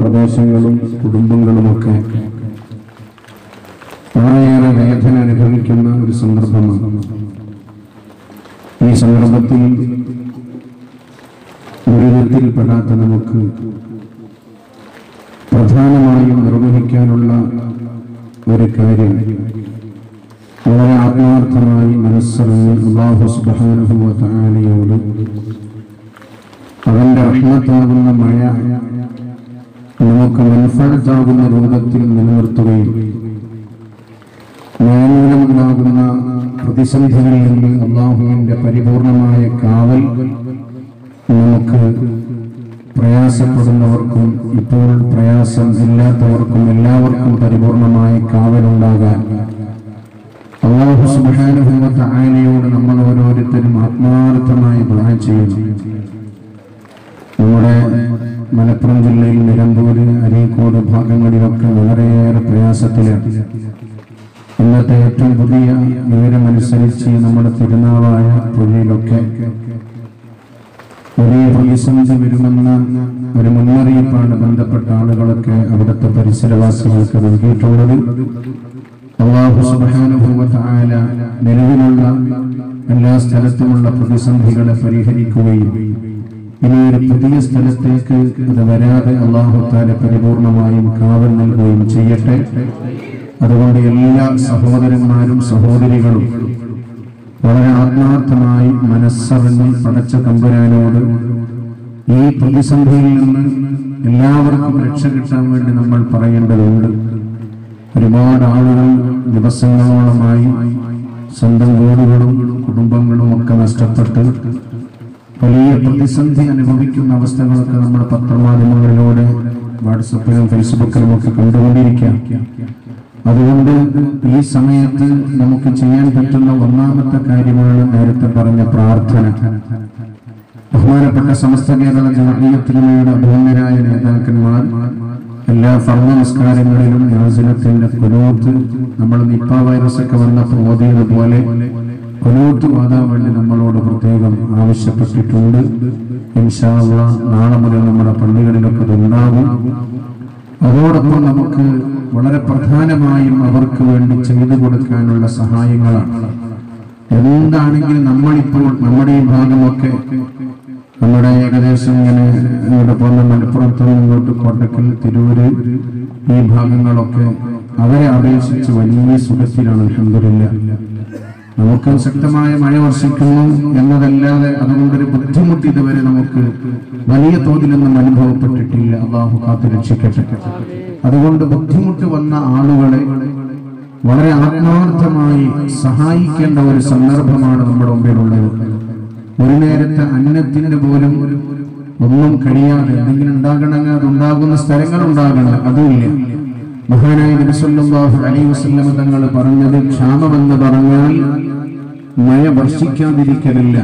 പ്രദേശങ്ങളും കുടുംബങ്ങളുമൊക്കെ വളരെയേറെ വേദന അനുഭവിക്കുന്ന ഒരു സന്ദർഭമാണ് ഈ സന്ദർഭത്തിൽ ദുരിതത്തിൽപ്പെടാത്ത നമുക്ക് പ്രധാനമായും നിർവഹിക്കാനുള്ള ഒരു കാര്യം വളരെ ആത്മാർത്ഥമായി മനസ്സറിഞ്ഞ് അള്ളാഹു സുബ്ഹാനഹു വ തആലയോട് അവന്റെ റഹ്മത്താകുന്ന മഴ നമുക്ക് മൻഫഴത്താകുന്ന രൂപത്തിൽ നിലനിർത്തുകയും മഴമൂലമുണ്ടാകുന്ന പ്രതിസന്ധികളിൽ നിന്ന് അള്ളാഹുവിന്റെ പരിപൂർണമായ കാവൽ നമുക്ക് പ്രയാസപ്പെടുന്നവർക്കും ഇപ്പോൾ പ്രയാസം ഇല്ലാത്തവർക്കും എല്ലാവർക്കും പരിപൂർണമായ കാവലുണ്ടാകാൻ അള്ളാഹു സുബാനുഭവത്തെ ആയനയോട് നമ്മൾ ഓരോരുത്തരും ആത്മാർത്ഥമായി ദുആ ചെയ്യണം നമ്മുടെ മലപ്പുറം ജില്ലയിൽ നിലമ്പൂര് അരീക്കോട് ഭാഗങ്ങളിലൊക്കെ വളരെയേറെ പ്രയാസത്തിലാണ് ഇന്നത്തെ ഏറ്റവും പുതിയ വിവരമനുസരിച്ച് നമ്മുടെ തിരുനാവായ തൊഴിലൊക്കെ വലിയ പ്രതിസന്ധി വരുമെന്ന ഒരു മുന്നറിയിപ്പാണ് ബന്ധപ്പെട്ട ആളുകളൊക്കെ അവിടുത്തെ പരിസരവാസികൾക്ക് നൽകിയിട്ടുള്ളത് അള്ളാഹു സുബ്ഹാനഹു വ തആല നിലവിലുള്ള എല്ലാ സ്ഥലത്തുമുള്ള പ്രതിസന്ധികളെ പരിഹരിക്കുകയും ഇനി ഒരു പുതിയ സ്ഥലത്തേക്ക് അത് വരാതെ അള്ളാഹു താല പരിപൂർണമായും കാവൽ നൽകുകയും ചെയ്യട്ടെ അതുകൊണ്ട് എല്ലാ സഹോദരന്മാരും സഹോദരികളും വളരെ ആത്മാർത്ഥമായി മനസ്സറിഞ്ഞ് പടച്ച തമ്പുരാനോട് ഈ പ്രതിസന്ധിയിൽ നിന്ന് എല്ലാവർക്കും രക്ഷ കിട്ടാൻ വേണ്ടി നമ്മൾ പറയേണ്ടതുണ്ട് ഒരുപാട് ആളുകൾ ദിവസങ്ങളോളമായി സ്വന്തം വീടുകളും കുടുംബങ്ങളും ഒക്കെ നഷ്ടപ്പെട്ട് വലിയ പ്രതിസന്ധി അനുഭവിക്കുന്ന അവസ്ഥകളൊക്കെ നമ്മൾ പത്രമാധ്യമങ്ങളിലൂടെ വാട്സപ്പിലും ഫേസ്ബുക്കിലും ഒക്കെ കണ്ടുകൊണ്ടിരിക്കാം അതുകൊണ്ട് ഈ സമയത്ത് നമുക്ക് ചെയ്യാൻ പറ്റുന്ന ഒന്നാമത്തെ കാര്യമാണ് നേരത്തെ പറഞ്ഞ പ്രാർത്ഥന ബഹുമാനപ്പെട്ട സമസ്ത കേരള ജനകീയത്തിലുമയുടെ അഭിമന്യരായ നേതാക്കന്മാർ എല്ലാ ഫർമ്മ നമസ്കാരങ്ങളിലും യാസനത്തിന്റെ കുനൂത്ത് നമ്മൾ നിപ്പ വൈറസ് ഒക്കെ വന്നപ്പോൾ ഓതിയതുപോലെ കുനൂത്ത് ഓതാൻ വേണ്ടി നമ്മളോട് പ്രത്യേകം ആവശ്യപ്പെട്ടിട്ടുണ്ട് ഇൻഷാ അള്ളാ നാളെ മുതൽ നമ്മുടെ പള്ളികളിലൊക്കെ അത് ഉണ്ടാകും അതോടൊപ്പം നമുക്ക് വളരെ പ്രധാനമായും അവർക്ക് വേണ്ടി ചെയ്തു കൊടുക്കാനുള്ള സഹായങ്ങളാണ് എന്താണെങ്കിലും നമ്മളിപ്പോൾ നമ്മുടെ ഈ ഭാഗമൊക്കെ നമ്മുടെ ഏകദേശം ഇങ്ങനെ ഇവിടെ പോകുന്ന മലപ്പുറത്ത് നിന്ന് ഇങ്ങോട്ട് കോട്ടക്കൽ തിരൂര് ഈ ഭാഗങ്ങളൊക്കെ അവരെ അപേക്ഷിച്ച് വലിയ സുഖത്തിലാണ് അൽഹംദുലില്ല നമുക്ക് ശക്തമായ മഴ വർഷിക്കുന്നു എന്നതല്ലാതെ അതുകൊണ്ടൊരു ബുദ്ധിമുട്ട് ഇതുവരെ നമുക്ക് വലിയ തോതിലൊന്നും അനുഭവപ്പെട്ടിട്ടില്ല അള്ളാഹു കാത്തു രക്ഷിക്കട്ടെ അതുകൊണ്ട് ബുദ്ധിമുട്ട് വന്ന ആളുകളെ വളരെ ആത്മാർത്ഥമായി സഹായിക്കേണ്ട ഒരു സന്ദർഭമാണ് നമ്മുടെ മുമ്പിലുള്ളത് ഒരു നേരത്തെ അന്നത്തിന് പോലും ഒന്നും കഴിയാതെ എന്തെങ്കിലും ഉണ്ടാകണമെങ്കിൽ അത് ഉണ്ടാകുന്ന സ്ഥലങ്ങൾ ഉണ്ടാകണം അതുമില്ല മഹാനായ നബി സല്ലല്ലാഹു അലൈഹി വസല്ലം തങ്ങൾ പറഞ്ഞത് ക്ഷാമമെന്ന് പറഞ്ഞാൽ മഴ വർഷിക്കാതിരിക്കലില്ല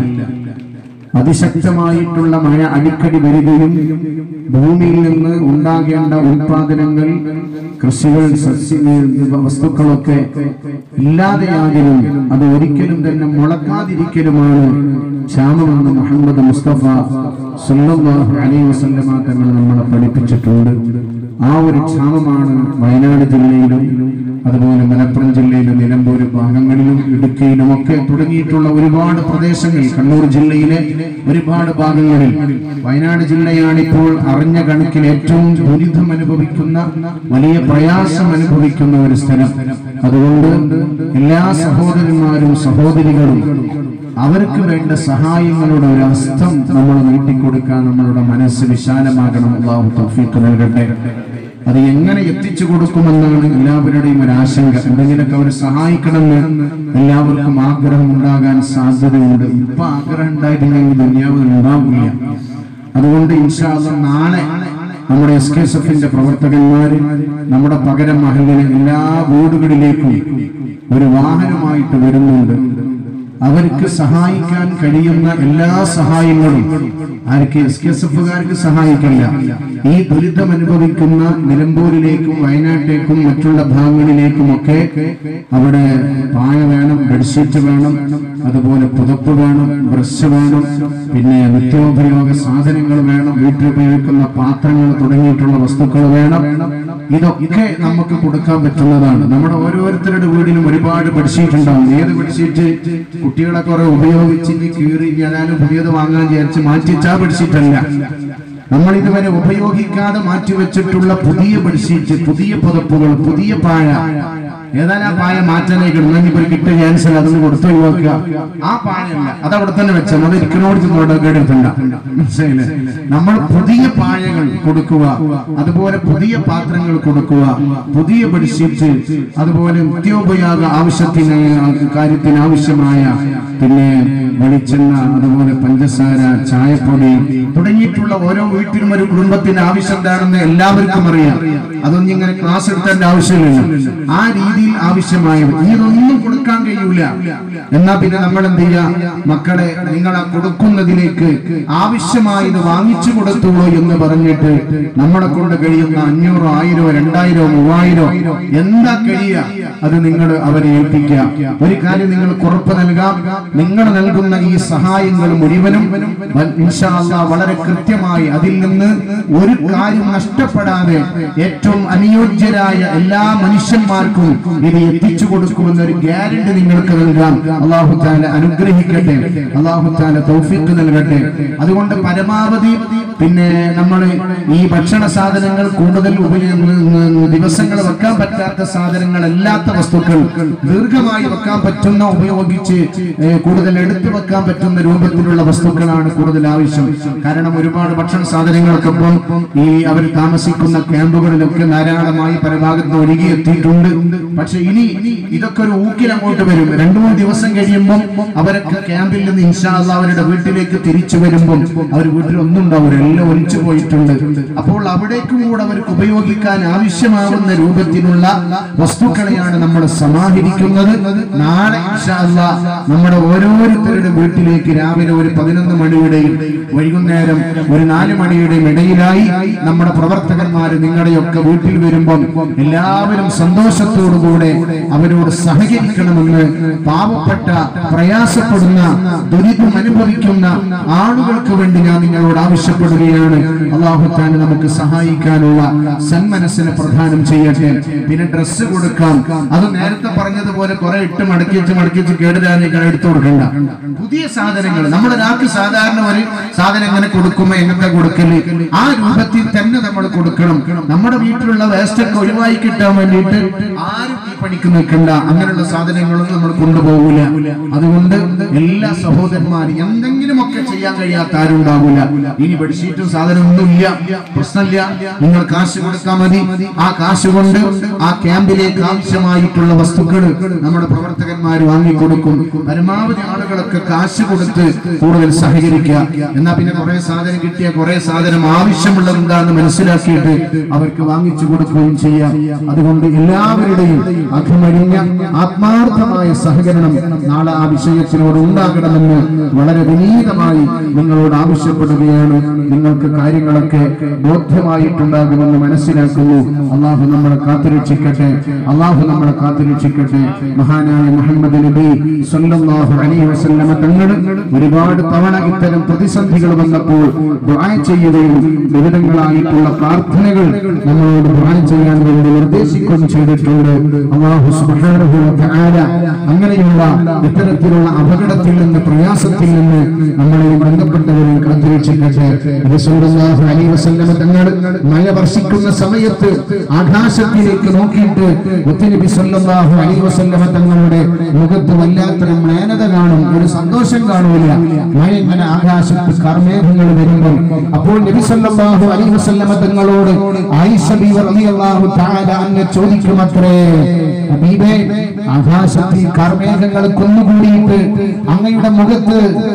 അതിശക്തമായിട്ടുള്ള മഴ അടിക്കടി വരികയും ഭൂമിയിൽ നിന്ന് ഉണ്ടാകേണ്ട ഉൽപാദനങ്ങൾ കൃഷികൾ സസ്യ വസ്തുക്കളൊക്കെ ഇല്ലാതെയാകലും അത് ഒരിക്കലും തന്നെ മുളക്കാതിരിക്കലുമാണ് ക്ഷാമമെന്ന് മുഹമ്മദ് മുസ്തഫ സല്ലല്ലാഹു അലൈഹി വസല്ലമ തങ്ങൾ നമ്മളെ പഠിപ്പിച്ചിട്ടുണ്ട് ആ ഒരു ക്ഷാമമാണ് വയനാട് ജില്ലയിലും അതുപോലെ മലപ്പുറം ജില്ലയിലും നിലമ്പൂര് ഭാഗങ്ങളിലും ഇടുക്കിയിലും ഒക്കെ തുടങ്ങിയിട്ടുള്ള ഒരുപാട് പ്രദേശങ്ങൾ കണ്ണൂർ ജില്ലയിലെ ഒരുപാട് ഭാഗങ്ങളിൽ വയനാട് ജില്ലയാണ് ഇപ്പോൾ അറിഞ്ഞ കണക്കിൽ ഏറ്റവും ദുരിതം അനുഭവിക്കുന്ന വലിയ പ്രയാസം അനുഭവിക്കുന്ന ഒരു സ്ഥലം അതുകൊണ്ട് എല്ലാ സഹോദരന്മാരും സഹോദരികളും അവർക്ക് വേണ്ട സഹായങ്ങളുടെ ഒരു ഹസ്തം നമ്മൾ നീട്ടിക്കൊടുക്കാൻ നമ്മളുടെ മനസ്സ് വിശാലമാകണം അള്ളാഹു തൗഫീഖ് നൽകട്ടെ അത് എങ്ങനെ എത്തിച്ചു കൊടുക്കുമെന്നാണ് എല്ലാവരുടെയും ഒരു ആശങ്ക എന്തെങ്കിലുമൊക്കെ അവർ സഹായിക്കണമെന്ന് എല്ലാവർക്കും ആഗ്രഹം ഉണ്ടാകാൻ സാധ്യതയുണ്ട് ഇപ്പൊ ആഗ്രഹം ഉണ്ടായിട്ടുണ്ടെങ്കിൽ ദുനിയാവ് ഉണ്ടാവില്ല അതുകൊണ്ട് ഇൻഷാല്ല നാളെ നമ്മുടെ എസ് കെ എസ് എഫിന്റെ പ്രവർത്തകന്മാര് നമ്മുടെ പകരം മഹലിലെ എല്ലാ വീടുകളിലേക്കും ഒരു വാഹനമായിട്ട് വരുന്നുണ്ട് അവർക്ക് സഹായിക്കാൻ കഴിയുന്ന എല്ലാ സഹായങ്ങളും ആർക്ക് എസ് കെ എസ് എഫുകാർക്ക് സഹായിക്കില്ല ഈ ദുരിതം അനുഭവിക്കുന്ന നിലമ്പൂരിലേക്കും വയനാട്ടിലേക്കും മറ്റുള്ള ഭാഗങ്ങളിലേക്കുമൊക്കെ അവിടെ പായ വേണം ബെഡ്ഷീറ്റ് വേണം അതുപോലെ പുതപ്പ് വേണം ബ്രഷ് വേണം പിന്നെ നിത്യോപയോഗ സാധനങ്ങൾ വേണം വീട്ടിലുപയോഗിക്കുന്ന പാത്രങ്ങൾ തുടങ്ങിയിട്ടുള്ള വസ്തുക്കൾ വേണം ഇതൊക്കെ നമുക്ക് കൊടുക്കാൻ പറ്റുന്നതാണ് നമ്മുടെ ഓരോരുത്തരുടെ വീടിലും ഒരുപാട് ബെഡ്ഷീറ്റ് ഉണ്ടാവും ഏത് ബെഡ്ഷീറ്റ് കുട്ടികളെ കുറെ ഉപയോഗിച്ച് ഇനി കീറി ഞാനും പുതിയത് വാങ്ങാൻ വിചാരിച്ച് മാറ്റിച്ചാ ബെഡ്ഷീറ്റ് അല്ല നമ്മൾ ഇതുവരെ ഉപയോഗിക്കാതെ മാറ്റിവെച്ചിട്ടുള്ള പുതിയ ബെഡ്ഷീറ്റ് പുതിയ പുതപ്പുകൾ പുതിയ പായ ഏതായാലും ആ പായ മാറ്റാനേക്ക് ഇടുന്നെങ്കിൽ ഒരു കിട്ട് ക്യാൻസൽ അതൊന്ന് കൊടുത്തു ഒഴിവാക്കുക ആ പായല്ല അത് അവിടെ തന്നെ വെച്ചാൽ അത് ഇരിക്കണോട് ചെന്നോട് കേട്ടിട്ടില്ല മനസ്സിലായില്ലേ നമ്മൾ പുതിയ പായകൾ കൊടുക്കുക അതുപോലെ പുതിയ പാത്രങ്ങൾ കൊടുക്കുക പുതിയ ബെഡ്ഷീറ്റ് അതുപോലെ നിത്യോപയോഗ ആവശ്യത്തിന് കാര്യത്തിന് ആവശ്യമായ പിന്നെ വെളിച്ചെണ്ണ അതുപോലെ പഞ്ചസാര ചായപ്പൊടി തുടങ്ങിയിട്ടുള്ള ഓരോ വീട്ടിലും ഒരു കുടുംബത്തിന് ആവശ്യം എന്താണെന്ന് എല്ലാവർക്കും അറിയാം അതൊന്നും ഇങ്ങനെ ക്ലാസ് എടുത്തേണ്ട ആവശ്യമില്ല ആ രീതിയിൽ ആവശ്യമായത് ഇതൊന്നും കൊടുക്കാൻ കഴിയൂല എന്നാ പിന്നെ നമ്മൾ എന്ത് ചെയ്യാ മക്കളെ നിങ്ങൾ ആ കൊടുക്കുന്നതിലേക്ക് ആവശ്യമായത് വാങ്ങിച്ചു കൊടുത്തോളൂ എന്ന് പറഞ്ഞിട്ട് നമ്മളെ കൊണ്ട് കഴിയുന്ന അഞ്ഞൂറോ ആയിരോ രണ്ടായിരോ മൂവായിരോ എന്താ കഴിയുക അത് നിങ്ങൾ അവരെ ഏൽപ്പിക്കുക ഒരു കാര്യം നിങ്ങൾ കുറപ്പ് നൽകാം നിങ്ങൾ നൽകുന്ന ഈ സഹായങ്ങൾ മുഴുവനും ഇൻഷാ അല്ലാഹ് വളരെ കൃത്യമായി അതിൽ നിന്ന് ഒരു കാര്യം നഷ്ടപ്പെടാതെ ഏറ്റവും അനുയോജ്യരായ എല്ലാ മനുഷ്യന്മാർക്കും ഇത് എത്തിച്ചു കൊടുക്കുമെന്ന ഒരു ഗ്യാരണ്ടി നിങ്ങൾക്ക് നൽകാം അള്ളാഹു താല അനുഗ്രഹിക്കട്ടെ അള്ളാഹു താല തൗഫീഖ് നൽകട്ടെ അതുകൊണ്ട് പരമാവധി പിന്നെ നമ്മൾ ഈ ഭക്ഷണ സാധനങ്ങൾ കൂടുതൽ ഉപയോഗ ദിവസങ്ങൾ വെക്കാൻ പറ്റാത്ത സാധനങ്ങൾ അല്ലാത്ത വസ്തുക്കൾ ദീർഘമായി വെക്കാൻ പറ്റുന്ന ഉപയോഗിച്ച് ഏ, കൂടുതൽ എടുത്തു വെക്കാൻ പറ്റുന്ന രൂപത്തിലുള്ള വസ്തുക്കളാണ് കൂടുതൽ ആവശ്യം കാരണം ഒരുപാട് ഭക്ഷണ സാധനങ്ങളൊക്കെ ഇപ്പം ഈ അവർ താമസിക്കുന്ന ക്യാമ്പുകളിലൊക്കെ ധാരാളമായി പല ഭാഗത്ത് ഒഴുകി എത്തിയിട്ടുണ്ട് പക്ഷെ ഇനി ഇതൊക്കെ ഒരു ഊക്കിൽ അങ്ങോട്ട് വരും രണ്ടു മൂന്ന് ദിവസം കഴിയുമ്പോൾ അവരൊക്കെ ക്യാമ്പിൽ നിന്ന് ഇൻഷാല്ല അവരുടെ വീട്ടിലേക്ക് തിരിച്ചു വരുമ്പോൾ അവർ വീട്ടിൽ ഒന്നും ഉണ്ടാവില്ല എല്ലാം ഒലിച്ചു പോയിട്ടുണ്ട് അപ്പോൾ അവിടേക്കും കൂടെ അവർക്ക് ഉപയോഗിക്കാൻ ആവശ്യമാവുന്ന രൂപത്തിലുള്ള വസ്തുക്കളെയാണ് നമ്മൾ സമാഹരിക്കുന്നത് നാളെ ഇൻഷാ അല്ലാ നമ്മുടെ ഓരോരുത്തരുടെ വീട്ടിലേക്ക് രാവിലെ ഒരു പതിനൊന്ന് മണിയുടെയും വൈകുന്നേരം ഒരു നാല് മണിയുടെയും ഇടയിലായി നമ്മുടെ പ്രവർത്തകന്മാർ നിങ്ങളുടെയൊക്കെ വീട്ടിൽ വരുമ്പം എല്ലാവരും സന്തോഷത്തോടുകൂടെ അവരോട് സഹകരിക്കണമെന്ന് പാവപ്പെട്ട പ്രയാസപ്പെടുന്ന ദുരിതം അനുഭവിക്കുന്ന ആളുകൾക്ക് വേണ്ടി ഞാൻ നിങ്ങളോട് ആവശ്യപ്പെടുകയാണ് അള്ളാഹുത്താൻ നമുക്ക് സഹായിക്കാനുള്ള സന്മനസ്സിനെ പ്രധാനം ചെയ്യട്ടെ പിന്നെ ഡ്രസ്സ് കൊടുക്കാം അത് നേരത്തെ പറഞ്ഞതുപോലെ കുറെ ഇട്ട് മടക്കി വെച്ച് മടക്കി വെച്ച് കേടുതാനേക്കാൾ എടുത്തു കൊടുക്കണ്ട പുതിയ സാധനങ്ങൾ നമ്മുടെ ഒരാൾക്ക് സാധാരണ ഒരു സാധനം എങ്ങനെ കൊടുക്കുമ്പോ എങ്ങനത്തെ കൊടുക്കല് ആ രൂപത്തിൽ തന്നെ നമ്മൾ കൊടുക്കണം നമ്മുടെ വീട്ടിലുള്ള വേസ്റ്റ് ഒക്കെ ഒഴിവായി കിട്ടാൻ വേണ്ടിയിട്ട് ആരും ഈ പണിക്ക് നിൽക്കണ്ട അങ്ങനെയുള്ള സാധനങ്ങളൊന്നും നമ്മൾ കൊണ്ടുപോകില്ല അതുകൊണ്ട് എല്ലാ സഹോദരന്മാരും എന്തെങ്കിലുമൊക്കെ ചെയ്യാൻ കഴിയാത്ത ആരും ഉണ്ടാവില്ല ഇനി ബെഡ്ഷീറ്റും സാധനം ഒന്നുമില്ല പ്രശ്നമില്ല നിങ്ങൾ കാശ് കൊടുത്താൽ മതി ആ കാശ് കൊണ്ട് ആ ക്യാമ്പിലേക്ക് ആവശ്യമായിട്ടുള്ള വസ്തുക്കൾ നമ്മുടെ പ്രവർത്തകന്മാർ വാങ്ങിക്കൊടുക്കും പരമാവധി ആളുകളൊക്കെ കാശ് കൊടുത്ത് കൂടുതൽ സഹകരിക്കുക എന്നാ പിന്നെ കുറെ സാധനം കിട്ടിയ കുറെ സാധനം ആവശ്യമുള്ളത് എന്താന്ന് മനസ്സിലാക്കിയിട്ട് അവർക്ക് വാങ്ങിച്ചു കൊടുക്കുകയും ചെയ്യാം അതുകൊണ്ട് എല്ലാവരുടെയും അഭിമരിഞ്ഞ ആത്മാർത്ഥമായ സഹകരണം നാളെ ആ വിഷയത്തിനോട് ഉണ്ടാകണമെന്ന് വളരെ വിനീതമായി നിങ്ങളോട് ആവശ്യപ്പെടുകയാണ് നിങ്ങൾക്ക് കാര്യങ്ങളൊക്കെ ബോധ്യമായിട്ടുണ്ടാകുമെന്ന് മനസ്സിലാക്കുന്നു അള്ളാഹു നമ്മളെ കാത്തുരക്ഷിക്കട്ടെ അള്ളാഹു നമ്മളെ കാത്തുരക്ഷിക്കട്ടെ മഹാനായ മുഹമ്മദ് നബി സല്ലല്ലാഹു അലൈഹി വസല്ലമ തങ്ങൾ ഒരുപാട് തവണ ഇത്തരം പ്രതിസന്ധികൾ വന്നപ്പോൾ ദുആ ചെയ്യുകയും വിവിധങ്ങളായിട്ടുള്ള പ്രാർത്ഥനകൾ നമ്മളോട് ദുആ ചെയ്യാൻ വേണ്ടി നിർദ്ദേശിക്കുകയും ചെയ്തിട്ടുണ്ട് അള്ളാഹു സുബ്ഹാനഹു വ തആല അങ്ങനെയുള്ള ഇത്തരത്തിലുള്ള അപകടത്തിൽ നിന്ന് പ്രയാസത്തിൽ നിന്ന് നമ്മളെ ബന്ധപ്പെട്ടവരെ കാത്തുരക്ഷിക്കട്ടെ റസൂലുള്ളാഹി അലൈഹി വസല്ലമ തങ്ങൾ മഴ വർഷിക്കുന്ന സമയത്ത് ആകാശത്തിലേക്ക് നോക്കിയിട്ട് മുത്തുനബി സല്ലല്ലാഹു അലൈഹി വസല്ലമ തങ്ങളുടെ മുഖത്ത് വല്ലാത്തൊരു മ്ലേനത കാണും ഒരു സന്തോഷം കാണൂല മഴ ഇങ്ങനെ ആകാശത്ത് കർമേഘങ്ങൾ വരുമ്പോൾ അപ്പോൾ നബി സല്ലല്ലാഹു അലൈഹി വസല്ലമ തങ്ങളോട് ആയിഷ ബീവി റളിയല്ലാഹു തആല അന്ന് ചോദിക്കുമത്രേ ഹബീബേ ആകാശത്തിൽ കർമേഘങ്ങൾ കൊന്നുകൂടിയിട്ട് അങ്ങയുടെ മുഖത്ത് ഒരു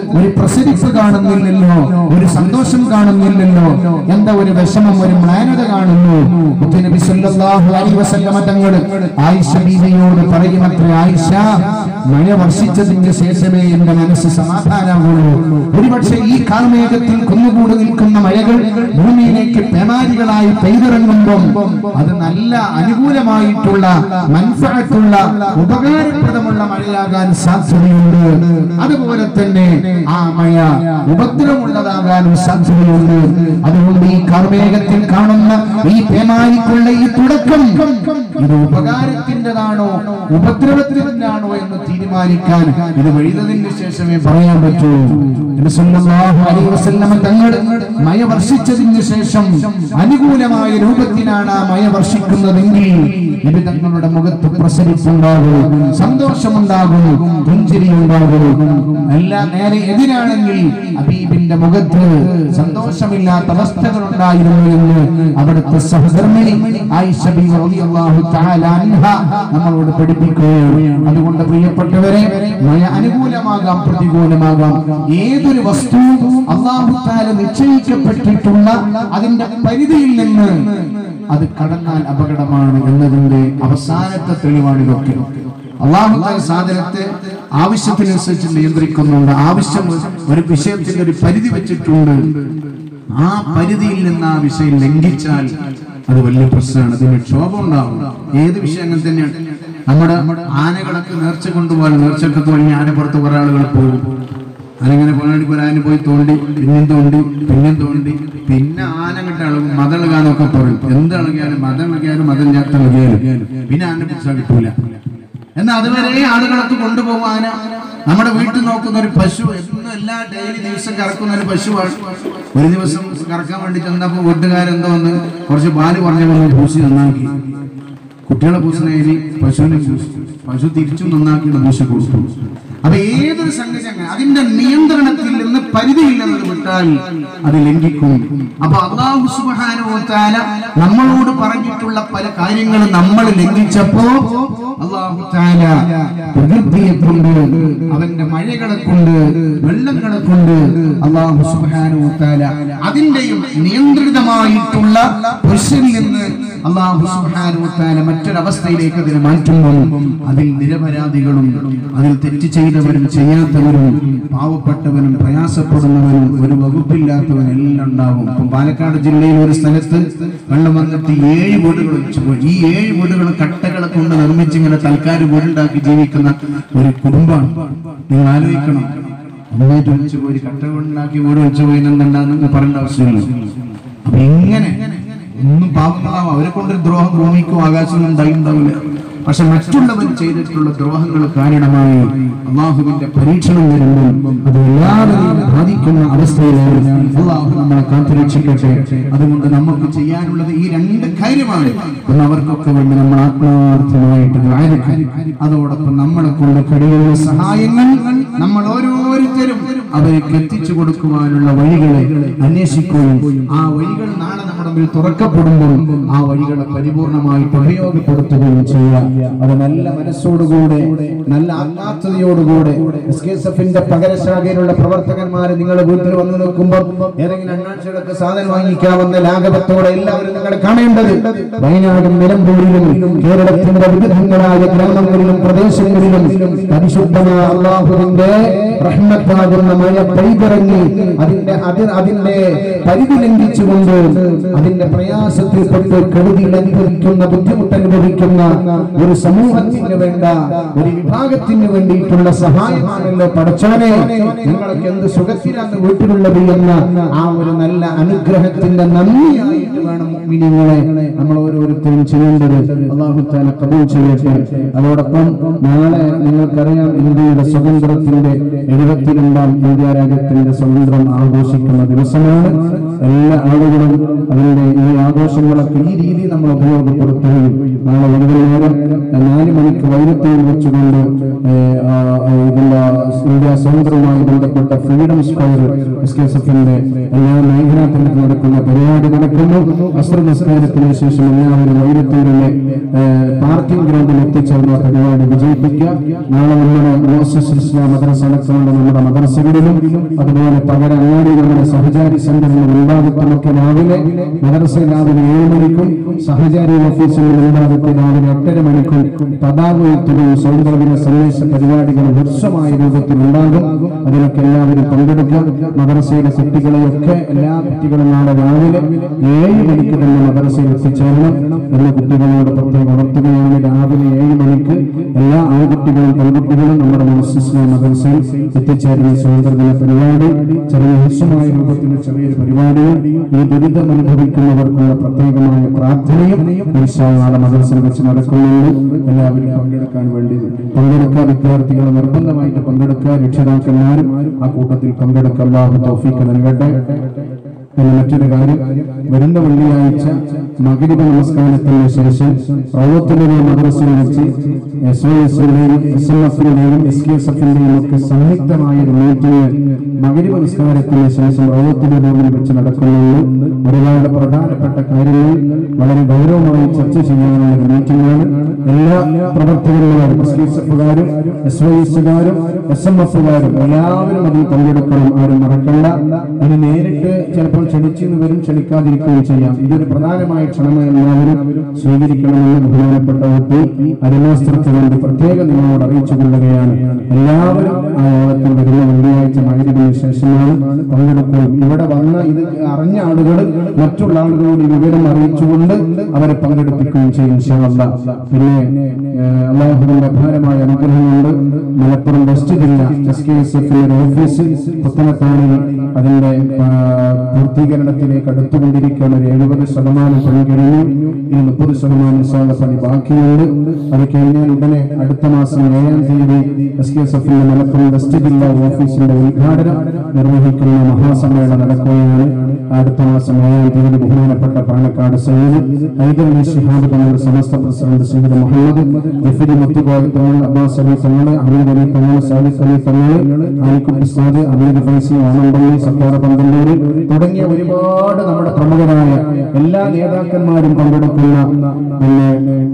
പ്രസരിപ്പ് കാണുന്നില്ലല്ലോ ഒരു സന്തോഷം കാണുന്നില്ലല്ലോ എന്താ ഒരു വിഷമം ഒരു മ്ലാനത കാണുന്നു മുത്തുനബി സല്ലല്ലാഹു അലൈഹി വസല്ലമ തങ്ങൾ ആയിഷ ബീവിയോട് പറയുമത്രേ ആയിഷ മഴ വർഷിച്ചതിന് ശേഷമേ എന്റെ മനസ്സ് സമാധാനമാവുള്ളൂ ഒരുപക്ഷെ ഈ കാർമേഘത്തിൽ കുന്നുകൂടി നിൽക്കുന്ന മഴകൾ ഭൂമിയിലേക്ക് പേമാരികളായി പെയ്തിറങ്ങുമ്പോൾ അത് നല്ല അനുകൂലമായിട്ടുള്ള മൻഫഅത്തുള്ള ഉപകാരപ്രദമുള്ള മഴയാകാൻ സാധ്യതയുണ്ട് അതുപോലെ തന്നെ ആ മഴ ഉപദ്രവമുള്ളതാകാനും സാധ്യതയുണ്ട് അതുകൊണ്ട് ഈ കാർമേഘത്തിൽ കാണുന്ന ഈ പേമാരിക്കുള്ള ഈ തുടക്കം ഇത് ഉപകാരത്തിൻ്റെതാണോ ഉപദ്രവത്തിൻ്റെതാണോ എന്ന് തീരുമാനിക്കാൻ ഇത് വഴുതതിന് ശേഷമേ പറയാൻ പറ്റൂ നബി സല്ലല്ലാഹു അലൈഹി വസല്ലമ തങ്ങൾ മഴ വർഷിച്ചതിന് ശേഷം അനുകൂലമായ രൂപത്തിലാണ് ആ മഴ വർഷിക്കുന്നതെങ്കിൽ നബി തങ്ങളുടെ മുഖത്ത് പ്രസരിപ്പുണ്ടാകും സന്തോഷമുണ്ടാകും പുഞ്ചിരി ഉണ്ടാകും എല്ലാം നേരെ എതിരാണെങ്കിൽ അബീബിന്റെ മുഖത്ത് സന്തോഷമില്ലാത്ത അവസ്ഥകൾ ഉണ്ടായിരുന്നു എന്ന് അവിടുത്തെ സഹധർമ്മിണി ആയിഷ ബീവി റളിയല്ലാഹു തആല അൻഹ നമ്മളോട് പഠിപ്പിക്കുകയാണ് അതുകൊണ്ട് പ്രിയപ്പെട്ടവരെ മഴ അനുകൂലമാകാം പ്രതികൂലമാകാം ഏതൊരു വസ്തുവും അള്ളാഹു താല നിശ്ചയിക്കപ്പെട്ടിട്ടുള്ള അതിന്റെ പരിധിയിൽ നിന്ന് അത് കടന്നാൽ അപകടമാണ് എന്നതിന്റെ അവസാനത്തെ തെളിവാണ് ഇതൊക്കെ അള്ളാഹു താല സാധനത്തെ ആവശ്യത്തിനനുസരിച്ച് നിയന്ത്രിക്കുന്നുണ്ട് ആവശ്യം ഒരു വിഷയത്തിന്റെ ഒരു പരിധി വെച്ചിട്ടുണ്ട് ആ പരിധിയിൽ നിന്ന് ആ വിഷയം ലംഘിച്ചാൽ അത് വലിയ പ്രശ്നമാണ് അതിന് ക്ഷോഭം ഉണ്ടാവും ഏത് വിഷയം അങ്ങനെ തന്നെയാണ് നമ്മുടെ ആനകളൊക്കെ നേർച്ച കൊണ്ടുപോകാൻ നേർച്ചക്ക് തുടങ്ങി ആനപ്പുറത്ത് കുറെ ആളുകൾ പോകും അതിങ്ങനെ പോകണമെങ്കിൽ ഒരാന് പോയി തോണ്ടി പിന്നെയും തോണ്ടി പിന്നെയും തോണ്ടി പിന്നെ ആന കിട്ട അളകും മതളകാനൊക്കെ പറയും എന്തിളകിയാലും മതം ഇളകിയാലും മതം ചേർത്ത് ഇളകിയാലും പിന്നെ ആനെ പിടിച്ചാൽ കിട്ടൂല എന്നാൽ അതുവരെ ആളുകളൊക്കെ കൊണ്ടുപോകാൻ നമ്മുടെ വീട്ടിൽ നോക്കുന്ന ഒരു പശു എന്നും എല്ലാ ഡെയിലി ദിവസം കറക്കുന്ന ഒരു പശുവാണ് ഒരു ദിവസം കറക്കാൻ വേണ്ടി ചെന്നപ്പോൾ വീട്ടുകാരെന്തോ വന്ന് കുറച്ച് പാല് പറഞ്ഞു വന്ന് പൂശി നന്നാക്കി കുട്ടികളെ പൂശണേരി പശുവിനെ പൂശി പശു തിരിച്ചു നന്നാക്കിയിട്ട് പൂശ കൊടുത്തു അപ്പൊ ഏതൊരു സംഗതി അങ്ങനെ അതിന്റെ നിയന്ത്രണത്തിൽ നിന്ന് പരിധിയിൽ നിന്ന് വിട്ടാൽ അത് ലംഘിക്കും അപ്പൊ അള്ളാഹു സുബാനുത്താല നമ്മളോട് പറഞ്ഞിട്ടുള്ള പല കാര്യങ്ങളും നമ്മൾ ലംഘിച്ചപ്പോ അള്ളാഹു താല പ്രകൃതിയെ കൊണ്ട് അവന്റെ മഴകളെ കൊണ്ട് വെള്ളങ്ങളെ കൊണ്ട് അള്ളാഹു സുബാനുത്താല അതിന്റെയും നിയന്ത്രിതമായിട്ടുള്ള പുരുഷനിൽ നിന്ന് അള്ളാഹു സുബാനുത്താല മറ്റൊരവസ്ഥയിലേക്ക് അതിനെ മാറ്റുമ്പോൾ അതിൽ നിരപരാധികളും അതിൽ തെറ്റ് ചെയ്തവരും ചെയ്യാത്തവരും പാവപ്പെട്ടവനും പ്രയാസപ്പെടുന്നവരും ഒരു വകുപ്പില്ലാത്തവനും എല്ലാം ഉണ്ടാവും ഇപ്പം പാലക്കാട് ജില്ലയിൽ ഒരു സ്ഥലത്ത് വെള്ളം വന്നിട്ട് ഏഴ് വീടുകൾ ഒഴിച്ചു പോയി ഈ ഏഴ് വീടുകൾ കട്ടകളെ കൊണ്ട് നിർമ്മിച്ച് ഇങ്ങനെ തൽക്കാലം വീടുണ്ടാക്കി ജീവിക്കുന്ന ഒരു കുടുംബമാണ് നിങ്ങൾ ആലോചിക്കണം ഒന്നായിട്ട് ഒഴിച്ചു പോയി കട്ട കൊണ്ടുണ്ടാക്കി വീട് ഒഴിച്ചു പോയി എന്നുണ്ടാന്ന് പറയേണ്ട ആവശ്യമില്ല അപ്പൊ ഇങ്ങനെ ഒന്നും പാപങ്ങളാവും അവരെ കൊണ്ടൊരു ദ്രോഹം ഭൂമിക്കും ആകാശവും ഉണ്ടായിണ്ടാവില്ല പക്ഷെ മറ്റുള്ളവർ ചെയ്തിട്ടുള്ള ദ്രോഹങ്ങൾ കാരണമായി അള്ളാഹുവിന്റെ പരീക്ഷണം വരുമ്പോൾ അത് എല്ലാവരെയും ബാധിക്കുന്ന അവസ്ഥയിലാണ് അള്ളാഹു നമ്മളെ കാത്തുരക്ഷിക്കട്ടെ അതുകൊണ്ട് നമുക്ക് ചെയ്യാനുള്ളത് ഈ രണ്ട് കാര്യമാണ് ഒന്ന് അവർക്കൊക്കെ വേണ്ടി നമ്മൾ ആത്മാർത്ഥമായിട്ട് ദ്വാരക്കാൻ അതോടൊപ്പം നമ്മളെ കൊണ്ട് കഴിയുന്ന സഹായങ്ങൾ നമ്മൾ ഓരോരുത്തരും അവർക്ക് എത്തിച്ചു കൊടുക്കുവാനുള്ള വഴികളെ അന്വേഷിക്കുകയും ആ വഴികൾ നാളെ നമ്മുടെ മുമ്പിൽ തുറക്കപ്പെടുമ്പോൾ ആ വഴികളെ പരിപൂർണമായിട്ട് ഉപയോഗപ്പെടുത്തുകയും ചെയ്യുക അത് നല്ല മനസ്സോടുകൂടെ നല്ല ആത്മാർത്ഥതയോടുകൂടെ എസ് കെ എസ് എഫിന്റെ പകരശാഖയിലുള്ള പ്രവർത്തകന്മാരെ നിങ്ങളുടെ വീട്ടിൽ വന്നു നോക്കുമ്പോൾ ഏതെങ്കിലും അണ്ണാഴ്ചകളൊക്കെ സാധനം വാങ്ങിക്കാവുന്ന ലാഘവത്തോടെ എല്ലാവരും നിങ്ങളെ കാണേണ്ടത് വയനാടും നിലമ്പൂരിലും കേരളത്തിന്റെ വിവിധങ്ങളായ ഗ്രാമങ്ങളിലും പ്രദേശങ്ങളിലും പരിശുദ്ധമായ അള്ളാഹുവിന്റെ റഹ്മത്താകുന്ന മഴ പെയ്തിറങ്ങി അതിന്റെ അതി അതിന്റെ പരിധി ലംഘിച്ചുകൊണ്ട് അതിന്റെ പ്രയാസത്തിൽപ്പെട്ട് കെടുതിയിൽ അനുഭവിക്കുന്ന ബുദ്ധിമുട്ട് അനുഭവിക്കുന്ന ഒരു സമൂഹത്തിന് വേണ്ട ഒരു വിഭാഗത്തിന് വേണ്ടിയിട്ടുള്ള സഹായമാണല്ലോ പടച്ചവനെ നിങ്ങളൊക്കെ എന്ത് സുഖത്തിലാണ് വീട്ടിലുള്ളത് എന്ന ആ ഒരു നല്ല അനുഗ്രഹത്തിന്റെ നന്ദിയായിട്ട് വേണം മുഅ്മിനീങ്ങളെ നമ്മൾ ഓരോരുത്തരും ചെയ്യേണ്ടത് അള്ളാഹു താല കബൂൽ ചെയ്യട്ടെ അതോടൊപ്പം നാളെ നിങ്ങൾക്കറിയാം ഇന്ത്യയുടെ സ്വതന്ത്രത്തിന്റെ എഴുപത്തിരണ്ടാം ഇന്ത്യ രാജ്യത്തിന്റെ സ്വതന്ത്രം ആഘോഷിക്കുന്ന ദിവസമാണ് എല്ലാ ആളുകളും അതിന്റെ ഈ ആഘോഷങ്ങളൊക്കെ ഈ രീതി നമ്മൾ ഉപയോഗപ്പെടുത്തുകയും നാളെ വൈകുന്നേരം നാല് മണിക്ക് വൈകുന്നേരം വെച്ചുകൊണ്ട് ഏഹ്, ആ, ആ, ഇതിന്റെ ഇന്ത്യ സ്വതന്ത്രവുമായി ബന്ധപ്പെട്ട freedom square S K S എഫിന്റെ എല്ലാ മേഖലാതലത്തിൽ നടക്കുന്ന പരിപാടി നടക്കുന്നു അസ്ത്ര നിസ്കാരത്തിന് ശേഷം എല്ലാവരും വൈകുന്നേരത്തിലെ പാർക്കിംഗ് ഗ്രൗണ്ടിൽ എത്തിച്ചേർന്ന പരിപാടി വിജയിപ്പിക്കുക നാളെ നമ്മുടെ മോസസ് ഇസ്ലാം മദ്രസ അടക്കമുള്ള നമ്മുടെ മദ്രസകളിലും അതുപോലെ പകര അങ്ങാടി നമ്മുടെ സഹചാരി സെന്ററിന് മുൻഭാഗത്തുമൊക്കെ രാവിലെ മദ്രസ രാവിലെ ഏഴ് മണിക്കും സഹചാരി ഓഫീസിന് മുൻഭാഗത്ത് രാവിലെ എട്ടര മണിക്കും പതാക ഉയർത്തുകയും സ്വാതന്ത്ര്യദിന സന്ദേശ പരിപാടികൾ ഹ്രസ്വമായ രൂപത്തിൽ ഉണ്ടാകും അതിലൊക്കെ എല്ലാവരും പങ്കെടുക്കുക മദ്രസയിലെ കുട്ടികളെയൊക്കെ എല്ലാ കുട്ടികളും നാളെ രാവിലെ ഏഴ് മണിക്ക് തന്നെ മദ്രസയിൽ എത്തിച്ചേരണം എന്ന കുട്ടികളോട് പ്രത്യേകം ഉണർത്തുകയാണ് രാവിലെ ഏഴ് മണിക്ക് എല്ലാ ആൺകുട്ടികളും പെൺകുട്ടികളും നമ്മുടെ മുസ്ലിം മദ്രസയിൽ എത്തിച്ചേരുന്ന സ്വാതന്ത്ര്യദിന പരിപാടി ചെറിയ ഹ്രസ്വമായ രൂപത്തിൽ ചെറിയൊരു പരിപാടിയും ഈ ദുരിതം അനുഭവിക്കുന്നവർക്കുള്ള പ്രത്യേകമായ പ്രാർത്ഥനയും ഈശോ നാളെ മദ്രസയിൽ വെച്ച് നടക്കുന്നുണ്ട് എല്ലാവരും പങ്കെടുക്കാൻ വേണ്ടി പങ്കെടുക്കാൻ വിദ്യാർത്ഥികൾ നിർബന്ധമായിട്ട് പങ്കെടുക്കുക രക്ഷിതാക്കന്മാരും ആ കൂട്ടത്തിൽ പങ്കെടുക്കാൻ അല്ലാഹു തൗഫീഖ് നൽകട്ടെ പിന്നെ മറ്റൊരു കാര്യം വരുന്ന വെള്ളിയാഴ്ച മകരിബ നമസ്കാരത്തിന് ശേഷം റൗത്തിലെ മദ്രസയിൽ വെച്ച് എസ് ഒ എസിന്റെയും എസ് എം എഫിന്റെയും എസ് കെ എസ് എഫിന്റെയും ഒക്കെ സംയുക്തമായ ഒരു മീറ്റിംഗ് മകരിബ നമസ്കാരത്തിന് ശേഷം റൗത്തിലെ റൂമിൽ വെച്ച് നടക്കുന്നുണ്ട് ഒരുപാട് പ്രധാനപ്പെട്ട കാര്യങ്ങൾ വളരെ ഗൗരവമായി ചർച്ച ചെയ്യാനുള്ള ഒരു മീറ്റിംഗാണ് എല്ലാ പ്രവർത്തകന്മാരും എസ് കെ എസ് എഫുകാരും എസ് വൈ എസുകാരും എസ് എം എഫുകാരും എല്ലാവരും അതിൽ പങ്കെടുക്കണം ആരും മറക്കണ്ട ഇനി നേരിട്ട് ചിലപ്പോൾ ക്ഷണിച്ചെന്ന് വരും ക്ഷണിക്കാതിരിക്കുകയും ചെയ്യാം ഇതൊരു പ്രധാനമായ ക്ഷണമായി എല്ലാവരും സ്വീകരിക്കണമെന്ന് ബഹുമാനപ്പെട്ട ഒപ്പി അരുമാസ്ത്രത്തിന് വേണ്ടി പ്രത്യേകം നിങ്ങളോട് അറിയിച്ചു കൊള്ളുകയാണ് എല്ലാവരും ആ യോഗത്തിൽ വരുന്ന വെള്ളിയാഴ്ച മഴവിന് ശേഷമാണ് പങ്കെടുക്കുകയും ഇവിടെ വന്ന ഇത് അറിഞ്ഞ ആളുകൾ മറ്റുള്ള ആളുകളോട് ഈ വിവരം അറിയിച്ചുകൊണ്ട് അവരെ പങ്കെടുപ്പിക്കുകയും ചെയ്യും ഇൻഷാ അല്ലാ. പിന്നെ ഏഹ്, അള്ളാഹുവിന്റെ അപാരമായ അനുഗ്രഹമുണ്ട് മലപ്പുറം വെസ്റ്റ് ജില്ല എസ് കെ എസ് എഫിന്റെ ഓഫീസ് പുത്തനത്താണിൽ അതിന്റെ ആ, പൂർത്തീകരണത്തിലേക്ക് അടുത്തുകൊണ്ടിരിക്കുന്ന ഒരു എഴുപത് ശതമാനം പണി കഴിഞ്ഞു ഇനി മുപ്പത് ശതമാനം സാല പണി ബാക്കിയുണ്ട് അത് കഴിഞ്ഞാൽ ഉടനെ അടുത്ത മാസം ഏഴാം തീയതി എസ് കെ എസ് എഫിന്റെ മലപ്പുറം വെസ്റ്റ് ജില്ലാ ഓഫീസിന്റെ ഉദ്ഘാടനം നിർവഹിക്കുന്ന മഹാസമ്മേളനം നടക്കുകയാണ് അടുത്ത മാസം ഏഴാം തീയതി ബഹുമാനപ്പെട്ട പാലക്കാട് സയ്യിദ് ഹൈദരലി ശിഹാബ് തങ്ങളുടെ സമസ്ത പ്രസിഡന്റ് സയ്യിദ് മുഹമ്മദ് ജഫരി മുത്തുകോയ തങ്ങൾ അബ്ബാസ് അലി തങ്ങൾ അമീദ് അലി തങ്ങൾ സാദിഖ് അലി തങ്ങൾ ആലിക്കുട്ടി സാദ് അമീദ് ഫൈസി ഓണംപള്ളി സത്താറ പന്തല്ലൂർ തുടങ്ങിയ ഒരുപാട് നമ്മുടെ പ്രമുഖരായ എല്ലാ നേതാക്കന്മാരും പങ്കെടുക്കുന്ന പിന്നെ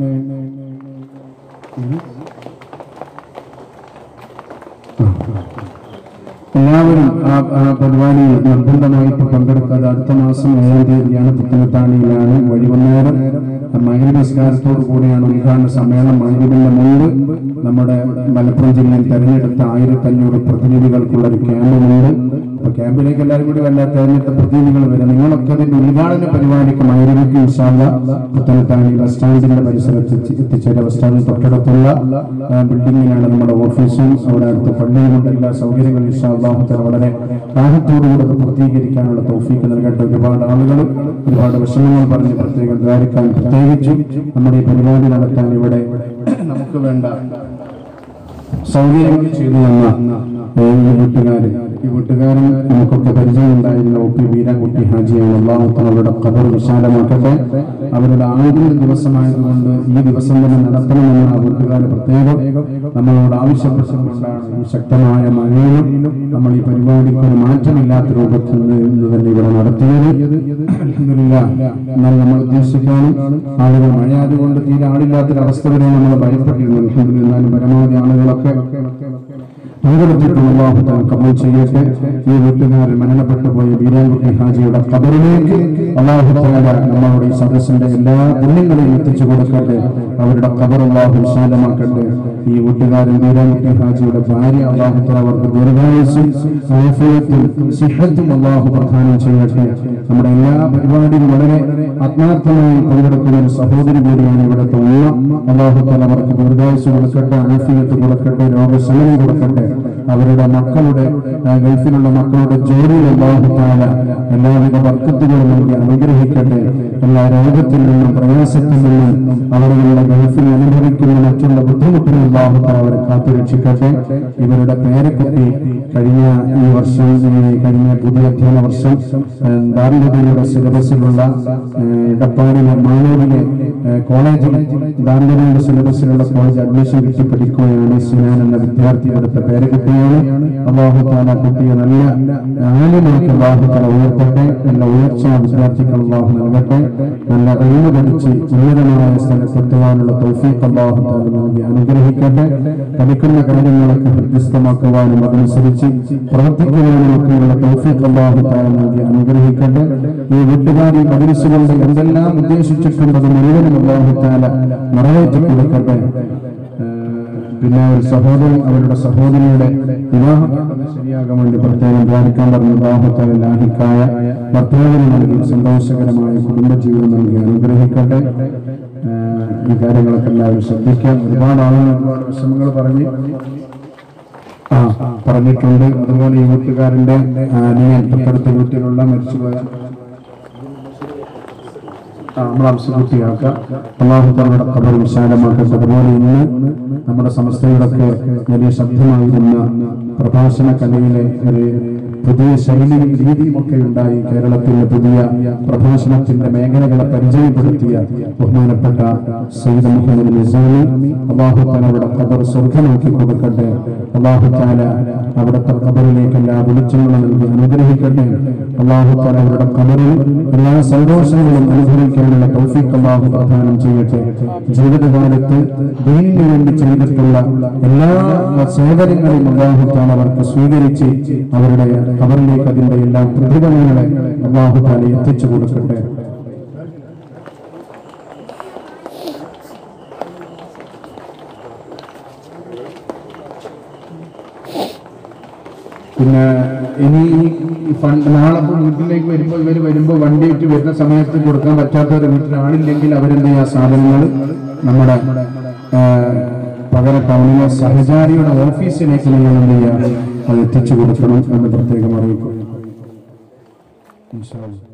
എല്ലാവരും ആ ആ പരിപാടിയിൽ നിർബന്ധമായിട്ട് പങ്കെടുക്കാതെ അടുത്ത മാസം ഏഴാം തീയതിയാണ് പുത്തനത്താണിയിലാണ് വഴികുന്നേരം മൈനസ്കാരത്തോടു കൂടിയാണ് ഉദ്ഘാടന സമ്മേളനം മൈനവിന്റെ മുമ്പ് നമ്മുടെ മലപ്പുറം ജില്ലയിൽ തെരഞ്ഞെടുത്ത ആയിരത്തി അഞ്ഞൂറ് പ്രതിനിധികൾക്കുള്ള ഒരു ക്യാമ്പുണ്ട് അപ്പൊ ക്യാമ്പിലേക്ക് എല്ലാവരും കൂടി വല്ല തെരഞ്ഞെടുത്ത പ്രതിനിധികൾ വരും നിങ്ങളൊക്കെ അതിന്റെ ഉദ്ഘാടന പരിപാടിക്ക് മൈനവിക്ക് ഇൻഷാല്ല പുത്തനത്താണി ബസ് സ്റ്റാൻഡിന്റെ പരിസരത്ത് എത്തി- എത്തിച്ചേരുക ബസ് സ്റ്റാൻഡിന് തൊട്ടടുത്തുള്ള ആ, ബിൽഡിങ്ങിലാണ് നമ്മുടെ ഓഫീസും അവിടെ അടുത്ത് പള്ളിയുമുണ്ട് എല്ലാ സൗകര്യങ്ങളും ഇൻഷാല്ലാഹുത്തല വളരെ റാഹത്തോടുകൂടെ അത് പൂർത്തീകരിക്കാനുള്ള തൗഫീക്ക് നൽകട്ടെ ഒരുപാട് ആളുകൾ ഒരുപാട് വിഷമങ്ങൾ പറഞ്ഞ് പ്രത്യേകം ദ്വാരിക്കാൻ പ്രത്യേകിച്ചും നമ്മുടെ ഈ പരിപാടി നടത്താൻ ഇവിടെ നമുക്ക് വേണ്ട സൗകര്യങ്ങൾ ചെയ്തു തന്ന ഏ, ഈ വീട്ടുകാര് ഈ വീട്ടുകാരൻ നമുക്കൊക്കെ പരിചയമുണ്ടായിരുന്ന ഒ പി വീരാൻകുട്ടി ഹാജിയാണ് അള്ളാഹുത്തങ്ങളുടെ ഖബർ വിശാലമാക്കട്ടെ അവരുടെ ആദ്യ ദിവസമായതുകൊണ്ട് ഈ ദിവസം തന്നെ നടത്തണമെന്ന് ആ വീട്ടുകാര് പ്രത്യേകം നമ്മളോട് ആവശ്യപ്പെട്ടുകൊണ്ടാണ് ഈ ശക്തമായ മഴയിലും നമ്മൾ ഈ പരിപാടിക്ക് ഒരു മാറ്റമില്ലാത്ത രൂപത്തിൽ നിന്ന് ഇന്ന് തന്നെ ഇവിടെ നടത്തിയത് അൽഹംദുലില്ലാ. എന്നാൽ നമ്മൾ ഉദ്ദേശിക്കാനും ആളുകൾ മഴയായതുകൊണ്ട് തീരെ ആളില്ലാത്തൊരവസ്ഥ വരെ നമ്മൾ ഭയപ്പെട്ടിരുന്നു അൽഹംദുലില്ലാ. എന്നാലും പരമാവധി ആളുകളൊക്കെ പങ്കെടുത്തിട്ടുള്ള അള്ളാഹു താൻ കബൂൽ ചെയ്യട്ടെ ഈ വീട്ടുകാരിൽ മരണപ്പെട്ടു പോയ വീരാൻകുട്ടി ഹാജിയുടെ ഖബറിലേക്ക് അള്ളാഹു താല നമ്മളോട് ഈ സദസ്സിന്റെ എല്ലാ പുണ്യങ്ങളെയും എത്തിച്ചു കൊടുക്കട്ടെ അവരുടെ ഖബർ അള്ളാഹു വിശാലമാക്കട്ടെ ഈ വീട്ടുകാരൻ വീരാൻകുട്ടി ഹാജിയുടെ ഭാര്യ അള്ളാഹു താല അവർക്ക് ദീർഘായുസ്സും ആഫിയത്തും സിഹത്തും അള്ളാഹു പ്രദാനം ചെയ്യട്ടെ നമ്മുടെ എല്ലാ പരിപാടിയും വളരെ ആത്മാർത്ഥമായി പങ്കെടുക്കുന്ന ഒരു സഹോദരി കൂടിയാണ് ഇവിടുത്തെ ഉള്ള അള്ളാഹു താല അവർക്ക് ദീർഘായുസ് കൊടുക്കട്ടെ ആഫിയത്ത് കൊടുക്കട്ടെ രോഗശമനം കൊടുക്കട്ടെ അവരുടെ മക്കളുടെ ആ, ഗൾഫിലുള്ള മക്കളുടെ ജോലിയിൽ അള്ളാഹു താല എല്ലാവിധ വർക്കത്തുകളും നൽകി അനുഗ്രഹിക്കട്ടെ എല്ലാ രോഗത്തിൽ നിന്നും പ്രയാസത്തിൽ നിന്നും അവരുടെ ഗൾഫിൽ അനുഭവിക്കുന്ന മറ്റുള്ള ബുദ്ധിമുട്ടിൽ അള്ളാഹു താല അവരെ കാത്തുരക്ഷിക്കട്ടെ ഇവരുടെ പേരക്കുട്ടി കഴിഞ്ഞ ഈ വർഷം ഈ കഴിഞ്ഞ പുതിയ അധ്യയന വർഷം ദാരിദ്ര്യയുടെ സിലബസിലുള്ള ഇടപ്പാടിലെ മാനൂരിലെ ഏഹ്, കോളേജിൽ ദാരിദ്ര്യയുടെ സിലബസിലുള്ള കോളേജ് അഡ്മിഷൻ കിട്ടി പഠിക്കുകയാണ് സിനാൻ എന്ന വിദ്യാർത്ഥി എടുത്ത പേരക്കുട്ടിയാണ് അള്ളാഹു താല കുട്ടിയെ നല്ല ആലിമാക്കി അള്ളാഹു താല ഉയർത്തട്ടെ നല്ല ഉയർച്ച വിദ്യാർത്ഥികൾ അള്ളാഹു നൽകട്ടെ നല്ല കഴിവ് പഠിച്ച് ഉന്നതമായ സ്ഥലത്തെത്തുവാനുള്ള തൗഫീഖ് അള്ളാഹു താല നൽകി അനുഗ്രഹിക്കട്ടെ പഠിക്കുന്ന കാര്യങ്ങളൊക്കെ ഹൃദ്യസ്ഥമാക്കുവാനും അതനുസരിച്ച് പ്രവർത്തിക്കുവാനും ഒക്കെയുള്ള തൗഫീഖ് അള്ളാഹു താല നൽകി അനുഗ്രഹിക്കട്ടെ ഈ വീട്ടുകാരി മദ്രസുകളുടെ എന്തെല്ലാം ഉദ്ദേശിച്ചിട്ടുണ്ടത് മുഴുവനും അള്ളാഹു താല നിറവേറ്റി കൊടുക്കട്ടെ ഏഹ് പിന്നെ ഒരു സഹോദരൻ അവരുടെ സഹോദരിയുടെ വിവാഹം പെട്ടെന്ന് ശരിയാകാൻ വേണ്ടി പ്രത്യേകം ധ്യാനിക്കാൻ പറഞ്ഞ വിവാഹത്താൽ ലാഹിക്കായ ഭർത്താവിന് നൽകി സന്തോഷകരമായ കുടുംബജീവിതം നൽകി അനുഗ്രഹിക്കട്ടെ ഏഹ് ഈ കാര്യങ്ങളൊക്കെ എല്ലാവരും ശ്രദ്ധിക്കാം ഒരുപാട് ആളുകൾ ഒരുപാട് വിഷമങ്ങൾ പറഞ്ഞ് ആ പറഞ്ഞിട്ടുണ്ട് അതുപോലെ ഈ വീട്ടുകാരന്റെ അനിയൻ തൊട്ടടുത്ത വീട്ടിലുള്ള മരിച്ചുപോയ നമ്മൾ അംശപൂർത്തിയാക്കാം അള്ളാഹു തങ്ങളുടെ കബർ വിശാലമാക്കട്ടെ അതുപോലെ ഇന്ന് നമ്മുടെ സംസ്ഥയുടെയൊക്കെ വലിയ ശബ്ദമായിരുന്ന പ്രഭാഷണ കലയിലെ ഒരു പുതിയ ശൈലിയും രീതിയും ഒക്കെ ഉണ്ടായി കേരളത്തിലെ പുതിയ പ്രഭാഷണത്തിന്റെ മേഖലകളെ പരിചയപ്പെടുത്തിയ ബഹുമാനപ്പെട്ട സയ്യിദ് മുഹമ്മദ് നിസാമി അള്ളാഹു താല അവിടെ ഖബർ സ്വർഗമാക്കി കൊടുക്കട്ടെ അള്ളാഹു താല അവിടുത്തെ ഖബറിലേക്ക് എല്ലാ വെളിച്ചങ്ങളും നൽകി അനുഗ്രഹിക്കട്ടെ അള്ളാഹു താല അവരുടെ ഖബറിൽ എല്ലാ സന്തോഷങ്ങളും അനുഭവിക്കാനുള്ള തൗഫീഖ് അള്ളാഹു പ്രദാനം ചെയ്യട്ടെ ജീവിതകാലത്ത് ദീനിന് വേണ്ടി ചെയ്തിട്ടുള്ള എല്ലാ സേവനങ്ങളും അള്ളാഹു താല അവർക്ക് സ്വീകരിച്ച് അവരുടെ ഖബറിലേക്ക് അതിന്റെ എല്ലാ പ്രതിഫലങ്ങളെ അള്ളാഹു താല എത്തിച്ചു കൊടുക്കട്ടെ പിന്നെ ഇനി ഈ ഫണ്ട് നാളെ ഇപ്പൊ വീട്ടിലേക്ക് വരുമ്പോൾ ഇവർ വരുമ്പോൾ വണ്ടിയിട്ട് വരുന്ന സമയത്ത് കൊടുക്കാൻ പറ്റാത്തവർ വീട്ടിൽ ആളില്ലെങ്കിൽ അവരെന്ത് ചെയ്യുക സാധനങ്ങൾ നമ്മുടെ ആ, പകര ടൗണിലെ സഹചാരിയുടെ ഓഫീസിലേക്ക് നിങ്ങൾ എന്ത് ചെയ്യുക അത് എത്തിച്ചു കൊടുക്കണം എന്ന് പ്രത്യേകം അറിയിക്കും ഇൻഷാ അല്ലാ.